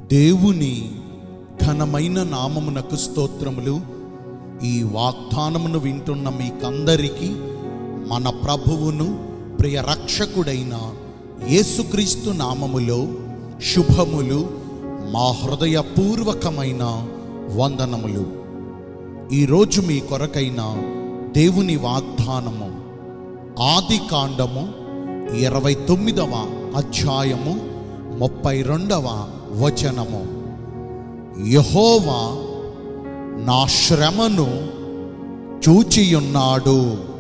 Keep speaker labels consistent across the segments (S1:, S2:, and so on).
S1: దేవుని ఘనమైన నామమునకు స్తోత్రములు ఈ వాగ్దానమును వింటున్న మీకందరికీ మన ప్రభువును ప్రియ రక్షకుడైన యేసుక్రీస్తు నామములో శుభములు మా హృదయపూర్వకమైన వందనములు ఈరోజు మీ కొరకైన దేవుని వాగ్దానము ఆది కాండము ఇరవై తొమ్మిదవ అధ్యాయము ముప్పై రెండవ వచనము యహోవా నా శ్రమను చూచియున్నాడు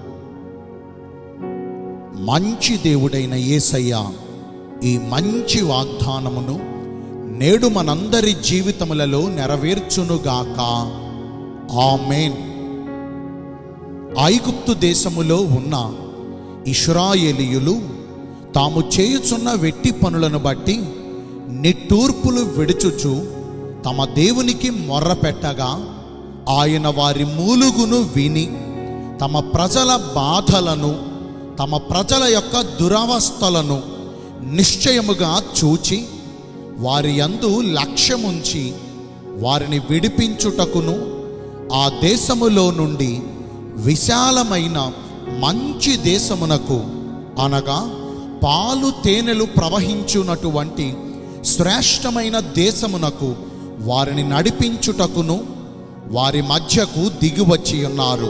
S1: మంచి దేవుడైన యేసయ్య ఈ మంచి వాగ్దానమును నేడు మనందరి జీవితములలో నెరవేర్చునుగాక ఆమెన్ ఐగుప్తు దేశములో ఉన్న ఇష్రాయేలీయులు తాము చేయుచున్న వెట్టి పనులను బట్టి నిట్టూర్పులు విడుచుచు తమ దేవునికి మొర్రపెట్టగా ఆయన వారి మూలుగును విని తమ ప్రజల బాధలను తమ ప్రజల యొక్క దురవస్థలను నిశ్చయముగా చూచి వారి యందు లక్ష్యముంచి వారిని విడిపించుటకును ఆ దేశములో నుండి విశాలమైన మంచి దేశమునకు అనగా పాలు తేనెలు ప్రవహించున్నటువంటి శ్రేష్టమైన దేశమునకు వారిని నడిపించుటకును వారి మధ్యకు దిగివచ్చి ఉన్నారు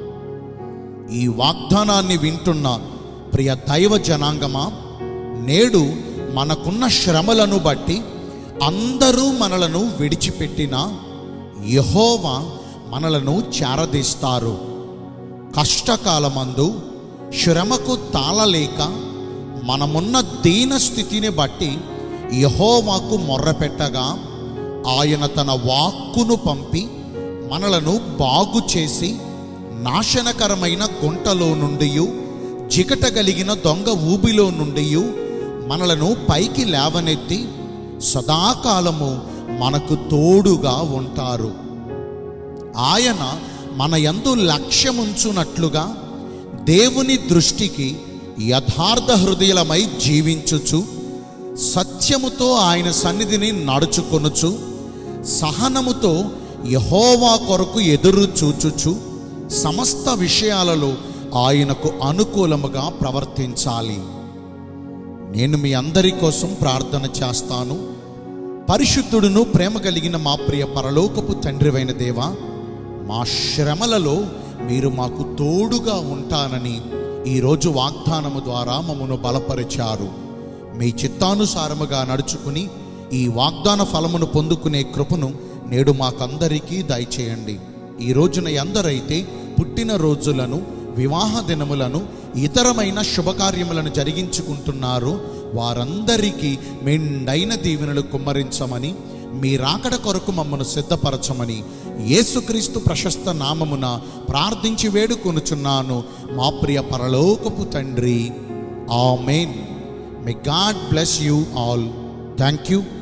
S1: ఈ వాగ్దానాన్ని వింటున్న ప్రియ దైవ జనాంగమా నేడు మనకున్న శ్రమలను బట్టి అందరూ మనలను విడిచిపెట్టిన యహోవా మనలను చేరదీస్తారు కష్టకాలమందు శ్రమకు తాళలేక మనమున్న దీన స్థితిని బట్టి యహోవాకు మొర్రపెట్టగా ఆయన తన వాక్కును పంపి మనలను బాగు చేసి నాశనకరమైన గుంటలో నుండి జిగటగలిగిన దొంగ ఊబిలో నుండి మనలను పైకి లేవనెత్తి సదాకాలము మనకు తోడుగా ఉంటారు ఆయన మన యందు లక్ష్యముంచునట్లుగా దేవుని దృష్టికి యథార్థ హృదయలమై జీవించుచు సత్యముతో ఆయన సన్నిధిని నడుచుకొనుచు సహనముతో యహోవా కొరకు ఎదురు చూచుచు సమస్త విషయాలలో ఆయనకు అనుకూలముగా ప్రవర్తించాలి నేను మీ అందరి కోసం ప్రార్థన చేస్తాను పరిశుద్ధుడును ప్రేమ కలిగిన మా ప్రియ పరలోకపు తండ్రివైన దేవా మా శ్రమలలో మీరు మాకు తోడుగా ఉంటానని ఈరోజు వాగ్దానము ద్వారా మమ్మను బలపరిచారు మీ చిత్తానుసారముగా నడుచుకుని ఈ వాగ్దాన ఫలమును పొందుకునే కృపను నేడు మాకందరికీ దయచేయండి ఈ రోజున ఎందరైతే పుట్టిన రోజులను వివాహ దినములను ఇతరమైన శుభకార్యములను జరిగించుకుంటున్నారో వారందరికీ మెండైన దీవెనలు కుమ్మరించమని మీ రాకడ కొరకు మమ్మను సిద్ధపరచమని యేసుక్రీస్తు ప్రశస్త నామమున ప్రార్థించి వేడుకొనుచున్నాను మా ప్రియ పరలోకపు తండ్రి amen may God bless you all thank you